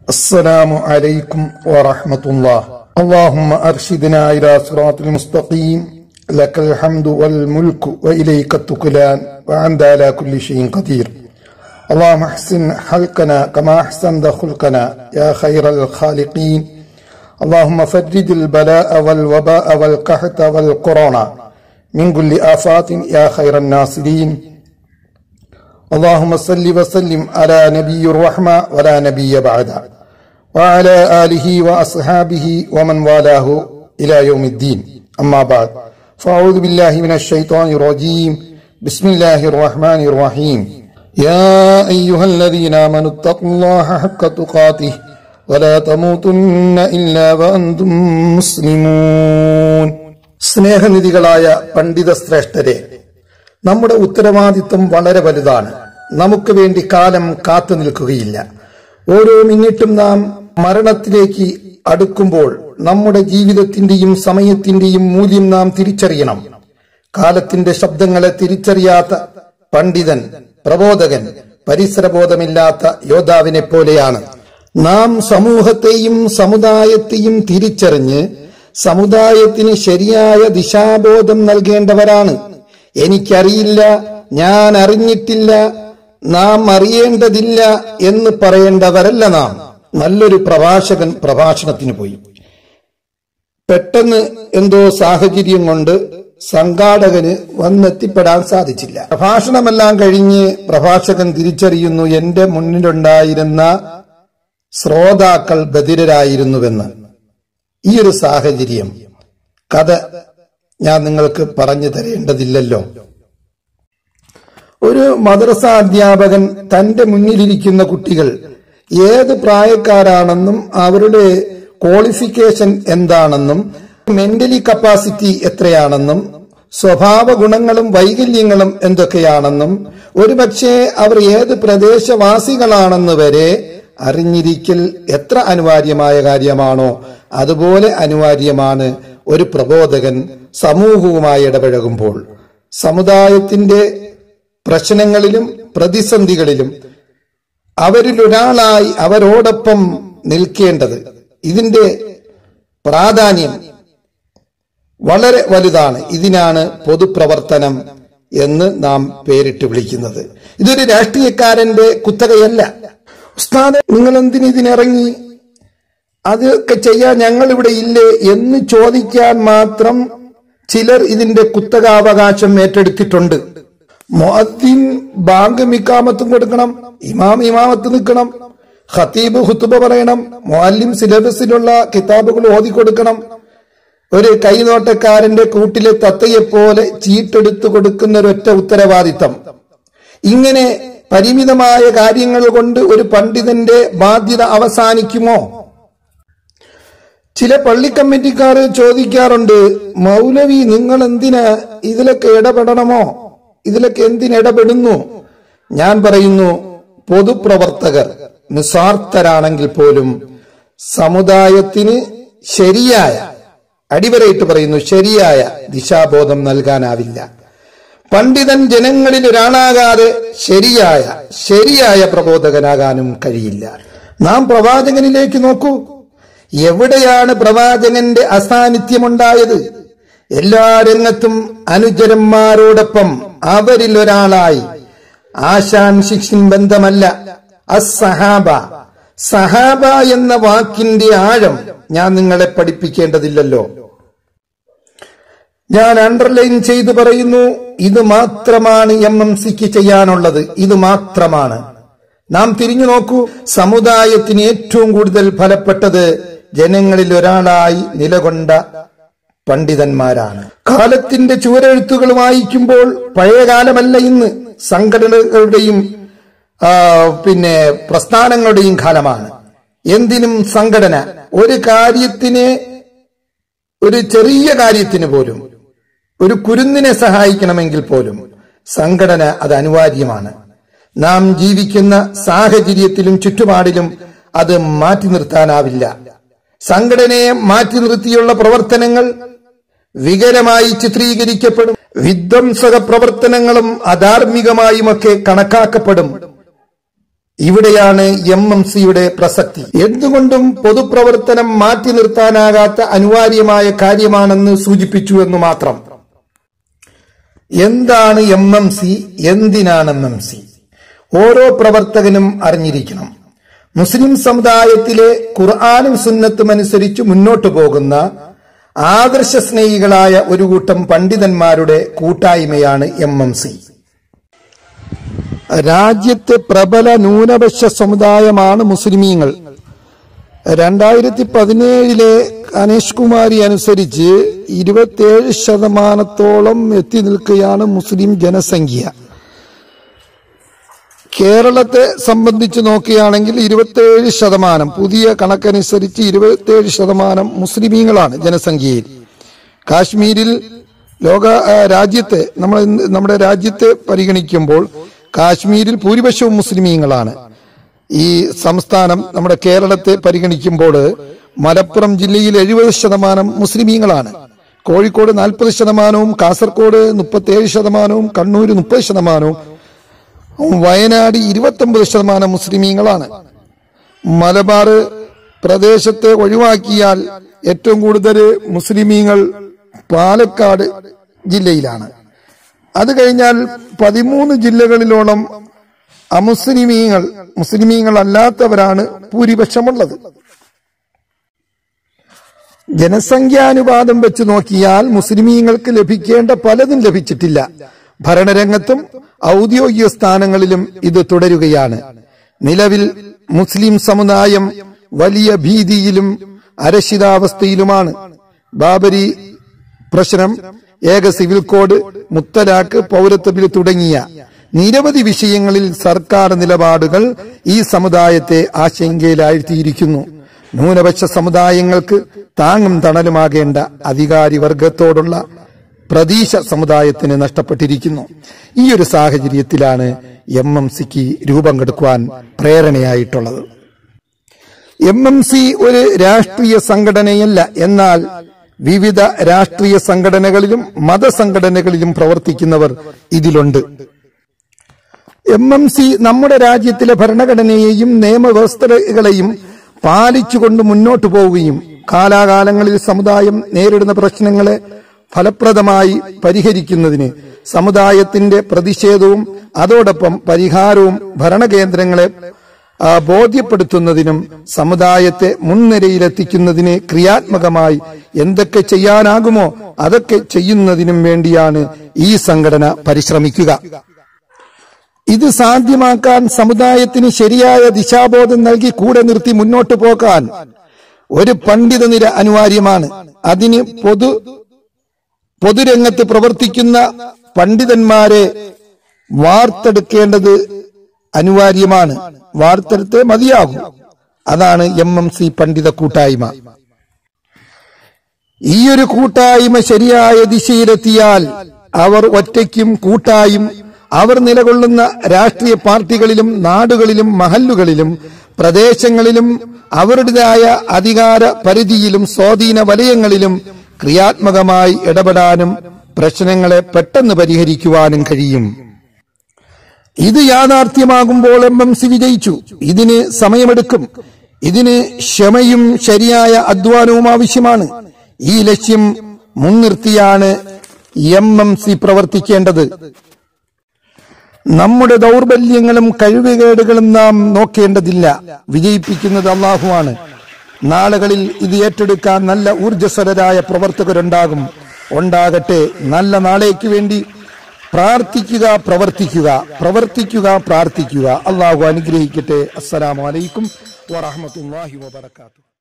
السلام عليكم ورحمة الله اللهم أرشدنا إلى صراط المستقيم لك الحمد والملك وإليك التكلان وأنت على كل شيء قدير اللهم احسن حلقنا كما أحسنت خلقنا يا خير الخالقين اللهم فرج البلاء والوباء والقحط والكورونا من كل آفات يا خير الناصرين اللهم صل وسلم على نبي الرحمة ولا نبي بعده وعلى آله وأصحابه ومن والاه إلى يوم الدين أما بعد فأعوذ بالله من الشيطان الرجيم بسم الله الرحمن الرحيم يا أيها الذين آمنوا اتقوا الله حق تقاته ولا تموتن إلا وأنتم مسلمون സ്നേഹനിധികളായ പണ്ഡിത ശ്രേഷ്ഠരെ നമ്മുടെ ഉത്തരവാദിത്വം വളരെ വലുതാണ് നമുക്ക് വേണ്ടി കാലം കാത്തു നിൽക്കുകയില്ല ഓരോ മിനിറ്റും നാം മരണത്തിലേക്ക് അടുക്കുമ്പോൾ നമ്മുടെ ജീവിതത്തിന്റെയും സമയത്തിന്റെയും മൂല്യം നാം തിരിച്ചറിയണം കാലത്തിന്റെ ശബ്ദങ്ങളെ തിരിച്ചറിയാത്ത പണ്ഡിതൻ പ്രബോധകൻ പരിസരബോധമില്ലാത്ത യോദ്ധാവിനെ പോലെയാണ് നാം സമൂഹത്തെയും സമുദായത്തെയും തിരിച്ചറിഞ്ഞ് സമുദായത്തിന് ശരിയായ ദിശാബോധം നൽകേണ്ടവരാണ് എനിക്കറിയില്ല ഞാൻ അറിഞ്ഞിട്ടില്ല നാം അറിയേണ്ടതില്ല എന്ന് പറയേണ്ടവരല്ല നാം നല്ലൊരു പ്രഭാഷകൻ പ്രഭാഷണത്തിന് പോയി പെട്ടെന്ന് എന്തോ സാഹചര്യം കൊണ്ട് സംഘാടകന് വന്നെത്തിപ്പെടാൻ സാധിച്ചില്ല പ്രഭാഷണമെല്ലാം കഴിഞ്ഞ് പ്രഭാഷകൻ തിരിച്ചറിയുന്നു എന്റെ മുന്നിലുണ്ടായിരുന്ന ശ്രോതാക്കൾ ബധിരരായിരുന്നുവെന്ന് ഈ ഒരു സാഹചര്യം കഥ ഞാൻ നിങ്ങൾക്ക് പറഞ്ഞു തരേണ്ടതില്ലല്ലോ ഒരു മദ്രസ അധ്യാപകൻ തന്റെ മുന്നിലിരിക്കുന്ന കുട്ടികൾ ഏത് പ്രായക്കാരാണെന്നും അവരുടെ ക്വാളിഫിക്കേഷൻ എന്താണെന്നും മെന്റലി കപ്പാസിറ്റി എത്രയാണെന്നും സ്വഭാവ ഗുണങ്ങളും വൈകല്യങ്ങളും എന്തൊക്കെയാണെന്നും ഒരുപക്ഷെ അവർ ഏത് പ്രദേശവാസികളാണെന്ന് വരെ അറിഞ്ഞിരിക്കൽ എത്ര അനിവാര്യമായ കാര്യമാണോ അതുപോലെ അനിവാര്യമാണ് ഒരു പ്രബോധകൻ സമൂഹവുമായി ഇടപഴകുമ്പോൾ സമുദായത്തിന്റെ പ്രശ്നങ്ങളിലും പ്രതിസന്ധികളിലും അവരിൽ ഒരാളായി അവരോടൊപ്പം നിൽക്കേണ്ടത് ഇതിന്റെ പ്രാധാന്യം വളരെ വലുതാണ് ഇതിനാണ് പൊതുപ്രവർത്തനം എന്ന് നാം പേരിട്ട് വിളിക്കുന്നത് ഇതൊരു രാഷ്ട്രീയക്കാരന്റെ കുത്തകയല്ല ഉസ്താദ് നിങ്ങൾ എന്തിന് ഇതിനിറങ്ങി അതൊക്കെ ചെയ്യാൻ ഞങ്ങൾ ഇവിടെ ഇല്ലേ എന്ന് ചോദിക്കാൻ മാത്രം ചിലർ ഇതിന്റെ കുത്തകാവകാശം ഏറ്റെടുത്തിട്ടുണ്ട് മുഅദ്ദിൻ ബാങ്ക് മിക്കാമത്തും കൊടുക്കണം ഇമാം ഇമാമത്ത് നിൽക്കണം ഖത്തീബ് ഹുത്തുബ പറയണം മുഅല്ലിം സിലബസിലുള്ള കിതാബുകൾ ഓതി കൊടുക്കണം ഒരു കൈനോട്ടക്കാരന്റെ കൂട്ടിലെ തത്തയെ പോലെ ചീട്ടെടുത്തു കൊടുക്കുന്ന ഒരൊറ്റ ഉത്തരവാദിത്തം ഇങ്ങനെ പരിമിതമായ കാര്യങ്ങൾ കൊണ്ട് ഒരു പണ്ഡിതന്റെ ബാധ്യത അവസാനിക്കുമോ ചില പള്ളി കമ്മിറ്റിക്കാർ ചോദിക്കാറുണ്ട് മൗലവി നിങ്ങൾ എന്തിനാ ഇതിലൊക്കെ ഇടപെടണമോ ഇതിലൊക്കെ എന്തിനിടപെടുന്നു ഞാൻ പറയുന്നു പൊതുപ്രവർത്തകർ നിസ്വാർത്ഥരാണെങ്കിൽ പോലും സമുദായത്തിന് ശരിയായ അടിവരയിട്ട് പറയുന്നു ശരിയായ ദിശാബോധം നൽകാനാവില്ല പണ്ഡിതൻ ജനങ്ങളിൽ ഒരാളാകാതെ ശരിയായ ശരിയായ പ്രബോധകനാകാനും കഴിയില്ല നാം പ്രവാചകനിലേക്ക് നോക്കൂ എവിടെയാണ് പ്രവാചകന്റെ അസാന്നിധ്യമുണ്ടായത് എല്ലാ രംഗത്തും അനുചരന്മാരോടൊപ്പം അവരിൽ ഒരാളായി ആശാൻ ശിക്ഷൻ ബന്ധമല്ല അസഹാബ സഹാബ എന്ന വാക്കിന്റെ ആഴം ഞാൻ നിങ്ങളെ പഠിപ്പിക്കേണ്ടതില്ലല്ലോ ഞാൻ അണ്ടർലൈൻ ചെയ്തു പറയുന്നു ഇത് മാത്രമാണ് എം എം സിക്ക് ചെയ്യാനുള്ളത് ഇത് മാത്രമാണ് നാം തിരിഞ്ഞു നോക്കൂ സമുദായത്തിന് ഏറ്റവും കൂടുതൽ ഫലപ്പെട്ടത് ജനങ്ങളിൽ ഒരാളായി നിലകൊണ്ട പണ്ഡിതന്മാരാണ് കാലത്തിന്റെ ചുവരെഴുത്തുകൾ വായിക്കുമ്പോൾ പഴയകാലമല്ല ഇന്ന് സംഘടനകളുടെയും പിന്നെ പ്രസ്ഥാനങ്ങളുടെയും കാലമാണ് എന്തിനും സംഘടന ഒരു കാര്യത്തിന് ഒരു ചെറിയ കാര്യത്തിന് പോലും ഒരു കുരുന്നിനെ സഹായിക്കണമെങ്കിൽ പോലും സംഘടന അത് അനിവാര്യമാണ് നാം ജീവിക്കുന്ന സാഹചര്യത്തിലും ചുറ്റുപാടിലും അത് മാറ്റി നിർത്താനാവില്ല സംഘടനയെ മാറ്റി നിർത്തിയുള്ള പ്രവർത്തനങ്ങൾ വികരമായി ചിത്രീകരിക്കപ്പെടും വിധ്വംസക പ്രവർത്തനങ്ങളും അധാർമികമായുമൊക്കെ കണക്കാക്കപ്പെടും ഇവിടെയാണ് എം എം സിയുടെ പ്രസക്തി എന്തുകൊണ്ടും പൊതുപ്രവർത്തനം മാറ്റി നിർത്താനാകാത്ത അനിവാര്യമായ കാര്യമാണെന്ന് സൂചിപ്പിച്ചു എന്ന് മാത്രം എന്താണ് എം എം സി എന്തിനാണ് എം എം സി ഓരോ പ്രവർത്തകനും അറിഞ്ഞിരിക്കണം മുസ്ലിം സമുദായത്തിലെ ഖുർആാനും സുന്നത്തും അനുസരിച്ച് മുന്നോട്ടു പോകുന്ന ആദർശ സ്നേഹികളായ ഒരു കൂട്ടം പണ്ഡിതന്മാരുടെ കൂട്ടായ്മയാണ് എം എം സി രാജ്യത്തെ പ്രബല ന്യൂനപക്ഷ സമുദായമാണ് മുസ്ലിമീങ്ങൾ രണ്ടായിരത്തി പതിനേഴിലെ അനീഷ് കുമാരി അനുസരിച്ച് ഇരുപത്തിയേഴ് ശതമാനത്തോളം എത്തി നിൽക്കുകയാണ് മുസ്ലിം ജനസംഖ്യ കേരളത്തെ സംബന്ധിച്ച് നോക്കുകയാണെങ്കിൽ ഇരുപത്തിയേഴ് ശതമാനം പുതിയ കണക്കനുസരിച്ച് ഇരുപത്തിയേഴ് ശതമാനം മുസ്ലിമീങ്ങളാണ് ജനസംഖ്യയിൽ കാശ്മീരിൽ ലോക ആ, രാജ്യത്തെ നമ്മൾ ഇന്ന് നമ്മുടെ രാജ്യത്തെ പരിഗണിക്കുമ്പോൾ കാശ്മീരിൽ ഭൂരിപക്ഷവും മുസ്ലിമീങ്ങളാണ് ഈ സംസ്ഥാനം നമ്മുടെ കേരളത്തെ പരിഗണിക്കുമ്പോൾ മലപ്പുറം ജില്ലയിൽ എഴുപത് ശതമാനം മുസ്ലിമീങ്ങളാണ് കോഴിക്കോട് നാൽപ്പത് ശതമാനവും കാസർഗോഡ് മുപ്പത്തിയേഴ് ശതമാനവും കണ്ണൂർ മുപ്പത് ശതമാനവും വയനാട് ഇരുപത്തൊമ്പത് ശതമാനം മുസ്ലിമീങ്ങളാണ് മലബാർ പ്രദേശത്തെ ഒഴിവാക്കിയാൽ ഏറ്റവും കൂടുതൽ മുസ്ലിമീങ്ങൾ പാലക്കാട് ജില്ലയിലാണ് അത് കഴിഞ്ഞാൽ പതിമൂന്ന് ജില്ലകളിലോളം അമുസ്ലിമീങ്ങൾ മുസ്ലിമീങ്ങൾ അല്ലാത്തവരാണ് ഭൂരിപക്ഷമുള്ളത് ജനസംഖ്യാനുപാതം വെച്ച് നോക്കിയാൽ മുസ്ലിമീങ്ങൾക്ക് ലഭിക്കേണ്ട പലതും ലഭിച്ചിട്ടില്ല ഭരണരംഗത്തും ഔദ്യോഗിക സ്ഥാനങ്ങളിലും ഇത് തുടരുകയാണ് നിലവിൽ മുസ്ലിം സമുദായം വലിയ ഭീതിയിലും അരക്ഷിതാവസ്ഥയിലുമാണ് ബാബരി പ്രശ്നം ഏക സിവിൽ കോഡ് മുത്തലാഖ് പൗരത്വ ബിൽ തുടങ്ങിയ നിരവധി വിഷയങ്ങളിൽ സർക്കാർ നിലപാടുകൾ ഈ സമുദായത്തെ ആശങ്കയിലാഴ്ത്തിയിരിക്കുന്നു ന്യൂനപക്ഷ സമുദായങ്ങൾക്ക് താങ്ങും തണലുമാകേണ്ട അധികാരി വർഗത്തോടുള്ള പ്രതീക്ഷ സമുദായത്തിന് നഷ്ടപ്പെട്ടിരിക്കുന്നു ഈ ഒരു സാഹചര്യത്തിലാണ് എം എം സിക്ക് രൂപം കൊടുക്കുവാൻ പ്രേരണയായിട്ടുള്ളത് എം എം സി ഒരു രാഷ്ട്രീയ സംഘടനയല്ല എന്നാൽ വിവിധ രാഷ്ട്രീയ സംഘടനകളിലും മതസംഘടനകളിലും പ്രവർത്തിക്കുന്നവർ ഇതിലുണ്ട് എം എം സി നമ്മുടെ രാജ്യത്തിലെ ഭരണഘടനയെയും നിയമവ്യവസ്ഥകളെയും പാലിച്ചുകൊണ്ട് മുന്നോട്ടു പോവുകയും കാലാകാലങ്ങളിൽ സമുദായം നേരിടുന്ന പ്രശ്നങ്ങളെ ഫലപ്രദമായി പരിഹരിക്കുന്നതിന് സമുദായത്തിന്റെ പ്രതിഷേധവും അതോടൊപ്പം പരിഹാരവും ഭരണകേന്ദ്രങ്ങളെ ആ, ബോധ്യപ്പെടുത്തുന്നതിനും സമുദായത്തെ മുൻനിരയിലെത്തിക്കുന്നതിന് ക്രിയാത്മകമായി എന്തൊക്കെ ചെയ്യാനാകുമോ അതൊക്കെ ചെയ്യുന്നതിനും വേണ്ടിയാണ് ഈ സംഘടന പരിശ്രമിക്കുക ഇത് സാധ്യമാക്കാൻ സമുദായത്തിന് ശരിയായ ദിശാബോധം നൽകി കൂടെ നിർത്തി മുന്നോട്ടു പോകാൻ ഒരു പണ്ഡിത നിര അനിവാര്യമാണ് അതിന് പൊതു പൊതുരംഗത്ത് പ്രവർത്തിക്കുന്ന പണ്ഡിതന്മാരെ വാർത്തെടുക്കേണ്ടത് അനിവാര്യമാണ് വാർത്തെടുത്തേ മതിയാകും അതാണ് എം എം സി പണ്ഡിത കൂട്ടായ്മ ഈ ഒരു കൂട്ടായ്മ ശരിയായ ദിശയിലെത്തിയാൽ അവർ ഒറ്റയ്ക്കും കൂട്ടായും അവർ നിലകൊള്ളുന്ന രാഷ്ട്രീയ പാർട്ടികളിലും നാടുകളിലും മഹല്ലുകളിലും പ്രദേശങ്ങളിലും അവരുടേതായ അധികാര പരിധിയിലും സ്വാധീന വലയങ്ങളിലും ക്രിയാത്മകമായി ഇടപെടാനും പ്രശ്നങ്ങളെ പെട്ടെന്ന് പരിഹരിക്കുവാനും കഴിയും ഇത് യാഥാർത്ഥ്യമാകുമ്പോൾ എം എം സി വിജയിച്ചു ഇതിന് സമയമെടുക്കും ഇതിന് ക്ഷമയും ശരിയായ അധ്വാനവും ആവശ്യമാണ് ഈ ലക്ഷ്യം മുൻനിർത്തിയാണ് എം എം സി പ്രവർത്തിക്കേണ്ടത് നമ്മുടെ ദൗർബല്യങ്ങളും കഴിവുകേടുകളും നാം നോക്കേണ്ടതില്ല വിജയിപ്പിക്കുന്നത് അള്ളാഹുവാണ് നാളുകളിൽ ഇത് ഏറ്റെടുക്കാൻ നല്ല ഊർജസ്വലരായ പ്രവർത്തകരുണ്ടാകും ഉണ്ടാകട്ടെ നല്ല നാളേക്ക് വേണ്ടി പ്രാർത്ഥിക്കുക പ്രവർത്തിക്കുക പ്രവർത്തിക്കുക പ്രാർത്ഥിക്കുക അള്ളാഹു അനുഗ്രഹിക്കട്ടെ അസ്സലാമു അലൈക്കും വറഹമത്തല്ലാഹി വബർക്കാത്തു